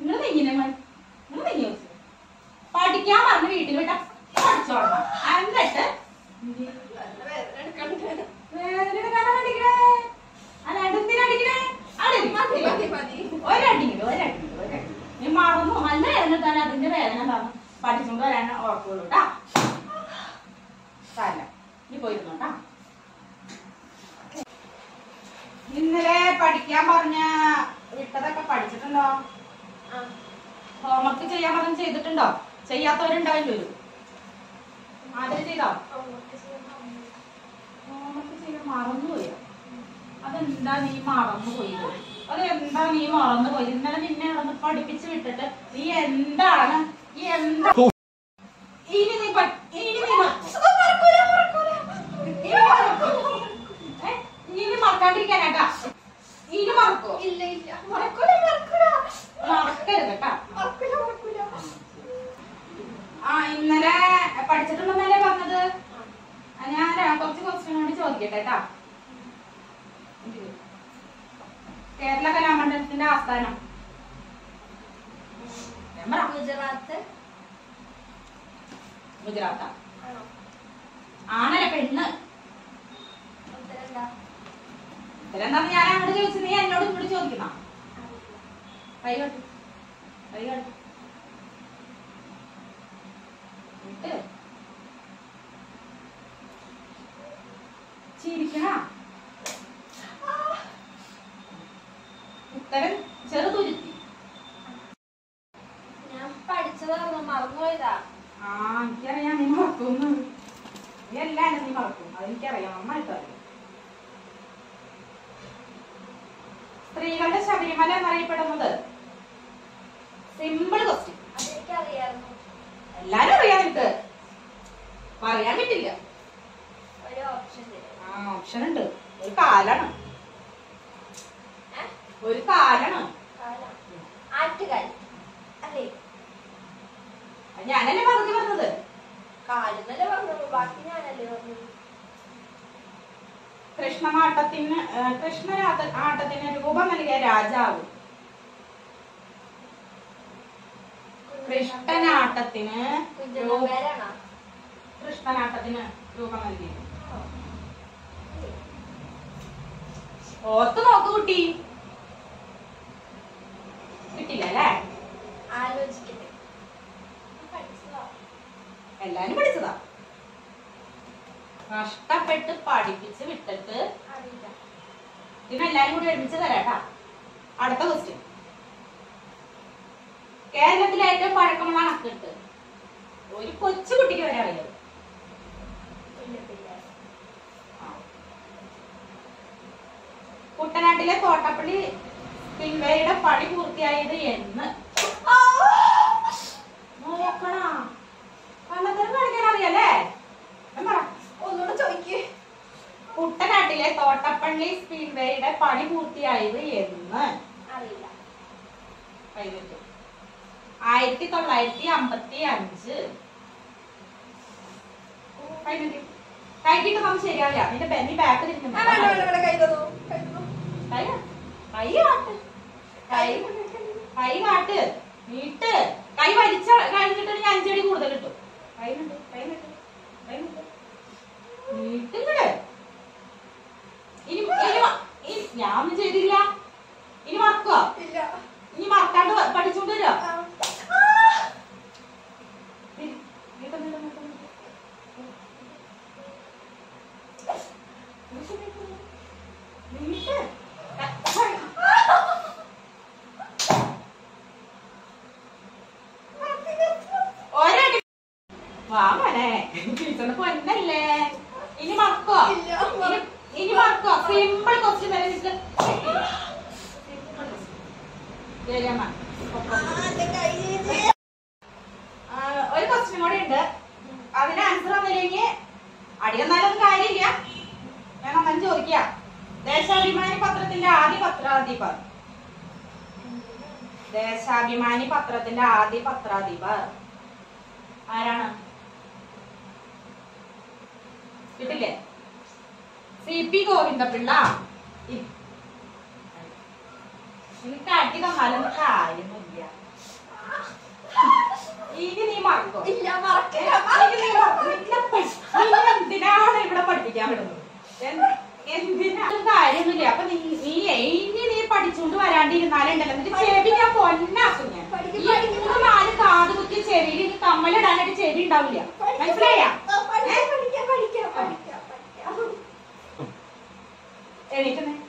നിങ്ങൾ നെയ്യിനെ നിങ്ങൾ നെയ്യ് വെച്ചു പഠിക്കാൻ പറഞ്ഞ് വീട്ടിൽ വിട്ട പഠിച്ചോളണം എന്നിട്ട് വേദന എടുക്കാനാ പഠിക്കണേ അല്ലാണ്ട് എന്തിനാ അടിക്കണേ അവിടെ ഇരിക്ക്. ഒരടിയില്ല ഒരടിയില്ല ഒരടി നീ മറന്നു നല്ല വേദന തന്നെ അതിന്റെ വേദന എന്താണ് പഠിച്ചുകൊണ്ട് വരാൻ ഉറപ്പുള്ളൂ കേട്ടാ സാരല്ല നീ പോയിരുന്നോട്ടാ ഇന്നലെ പഠിക്കാൻ പറഞ്ഞ വിട്ടതൊക്കെ പഠിച്ചിട്ടുണ്ടോ ഹോംവർക്ക് ചെയ്യാൻ പറഞ്ഞ് ചെയ്തിട്ടുണ്ടോ ചെയ്യാത്തവരുണ്ടാവില്ല ഒരു ആദ്യം ചെയ്തോ ഹോംവർക്ക് ചെയ്യാൻ മറന്നുപോയോ അതെന്താ നീ മറന്നുപോയത് അതെന്താ നീ മറന്നുപോയത് ഇന്നലെ നിന്നെ ഒന്ന് പഠിപ്പിച്ച് വിട്ടിട്ട് നീ എന്താണ് ഈ എന്താ ഇനി നീ പ- ഇനി നീ മറക്കോ? ഇനി മറക്കോ? ഏ? ഇനി മറക്കാണ്ടിരിക്കാനാട്ടാ ഇനി മറക്കോ ഇല്ല ഇല്ല മറക്കൂല മറക്കൂല മറക്കരുത് കേട്ടാ ആ ഇന്നലെ പഠിച്ചിട്ടുണ്ടെന്നല്ലേ പറഞ്ഞത് ആ, ഞാൻ ര- കുറച്ച് ക്വസ്റ്റ്യൻ കൂടി ചോദിക്കട്ടെ കേട്ടാ കേരള കലാമണ്ഡലത്തിന്റെ ആസ്ഥാനം ഞാൻ പറ. ഗുജറാത്ത് ഗുജറാത്താ ആണോ ആണല്ലേ പെണ്ണ് ഉത്തരണ്ട ഇതെന്താന്ന് ഞാൻ അങ്ങോട്ട് ചോദിച്ചു നീ എന്നോട് ഇങ്ങോട്ട് ചോദിക്കുന്ന കൈ കെട്ടു കൈ കെട്ടു എന്നിട്ട് ചിരിക്കണ ഉത്തരം ചെറുതുരുത്തി ഞാൻ പഠിച്ചതായിരുന്നു മറന്നുപോയതാ ആ എനിക്കറിയാം നീ മറക്കുന്നു നീ എല്ലാം നീ മറക്കും അതെനിക്കറിയാം നന്നായിട്ട് അറിയാം സ്ത്രീകളുടെ ശബരിമല എന്നറിയപ്പെടുന്നത് സിമ്പിൾ ക്വസ്റ്റ്യൻ അതെനിക്കറിയായിരുന്നു എല്ലാരും അറിയാം നിനക്ക് പറയാൻ പറ്റില്ല ഒരു ഓപ്ഷൻ തരും ആ ഓപ്ഷൻ ഉണ്ട് ഒരു കാലാണ് ഏ? ഒരു കാലാണ് കാല ആറ്റുകാൽ അല്ലേ അത് ഞാനല്ലേ പറഞ്ഞു പറഞ്ഞത് കാലെന്നല്ലേ പറഞ്ഞുള്ളൂ ബാക്കി ഞാനല്ലേ പറഞ്ഞത് കൃഷ്ണനാട്ടത്തിന് ആ, കൃഷ്ണനാട്ട ആട്ടത്തിന് രൂപം നൽകിയ രാജാവ് കൃഷ്ണനാട്ടത്തിന് കുഞ്ചന രൂ- പേരാണോ കൃഷ്ണനാട്ടത്തിന് രൂപം നൽകി ഓർത്ത് നോക്ക് കുട്ടി കിട്ടില്ല അല്ലേ ആലോചിക്കട്ടെ പഠിച്ചതാ എല്ലാരും പഠിച്ചതാ കഷ്ടപ്പെട്ട് പഠിപ്പിച്ച് വിട്ടിട്ട് അറിയില്ല ഇതിനെല്ലാരും കൂടി ഒരുമിച്ച് തരാട്ടാ അടുത്ത ക്വസ്റ്റ്യൻ കേരളത്തിലെ ഏറ്റവും പഴക്കമുള്ള അണക്കെട്ട് ഒരു കൊച്ചു കുട്ടിക്ക് വരെ അറിയാം ഇല്ല ഇല്ല കുട്ടനാട്ടിലെ തോട്ടപ്പള്ളി പിൻവയുടെ പണി പൂർത്തിയായത് എന്ന് നോക്കണാ കള്ളത്തരം കാണിക്കാൻ അറിയാലേ ഞാൻ പറ ഒന്നുകൂടെ ചോദിക്കേ കുട്ടനാട്ടിലെ തോട്ടപ്പള്ളി സ്പീഡ്വേയുടെ പണി പൂർത്തിയായത് എന്ന് അറിയില്ല കൈവച്ചു ആയിരത്തി തൊള്ളായിരത്തി അമ്പത്തി അഞ്ച് കൈകിട്ട് നമുക്ക് ശരിയാവില്ല നിന്റെ ബെന്നി ബാക്ക് ആ, വേണ്ട, വേണ്ട, വേണ്ട, കൈ തന്നു, കൈ തന്നു. കൈ കൈ കാട്ട് കൈ കൈ കാട്ട് നീട്ട് കൈ വലിച്ച കഴിഞ്ഞിട്ടുണ്ടെങ്കിൽ അഞ്ചടി കൂടുതൽ കിട്ടും കൈ നീട്ട് കൈ നീട്ട് കൈ നീട്ട് നീട്ടുങ്ങള് ഇനി ഇനി മ- ഇനി- ഞാൻ ഒന്നും ചെയ്തില്ല ഇനി മറക്കുക ഇല്ല ഇനി മറക്കാണ്ട് വ- പഠിച്ചോണ്ട് വരിക ആ. നീട്ട്, നീട്ട്, നീട്ട്, നീട്ട്, നീട്ട്. നീട്ട്. ഒരടി വാ മോനെ ടീച്ചറിന് പൊന്നല്ലേ ഇനി മറക്കോ ഇല്ല, ഇനി ഇനി മറക്കോ സിമ്പിൾ ക്വസ്റ്റ്യൻ വരെ ടീച്ചർ ശരിയമ്മ ആ, എന്റെ കൈ ചേച്ചി. ആ, ഒരു ക്വസ്റ്റ്യൻ കൂടെ ഉണ്ട് അതിന് ആൻസർ തന്നില്ലെങ്കിൽ അടി തന്നാലൊന്നും കാര്യമില്ല ഞാൻ അങ്ങനെ ചോദിക്കാം ദേശാഭിമാനി പത്രത്തിന്റെ ആദ്യ പത്രാധിപർ ദേശാഭിമാനി പത്രത്തിന്റെ ആദ്യ പത്രാധിപർ ആരാണ് കിട്ടില്ലേ സി പി ഗോവിന്ദപിള്ള ഇ- എനിക്ക് അടി തന്നാലൊന്നും കാര്യമൊന്നുമില്ല പഠിക്കാൻ വിടുന്നത് എന്ത്- എന്തിനാ അത് കാര്യമൊന്നുമില്ല അപ്പൊ നീ നീ ഇനി നീ പഠിച്ചുകൊണ്ട് വരാണ്ടിരുന്നാലുണ്ടല്ലോ എന്നിട്ട് ചെവി ഞാൻ പൊന്നാക്കും ഞാൻ ഈ മൂന്ന് നാല് കാത് കുത്തി ചെവിയിൽ ഇനി കമ്മലിടാനായിട്ട് ചെവി ഉണ്ടാവില്ല മനസ്സിലായ പഠിക്കാം പഠിക്കാം പഠിക്കാം പഠിക്കാം പഠിക്കാം എണീറ്റ്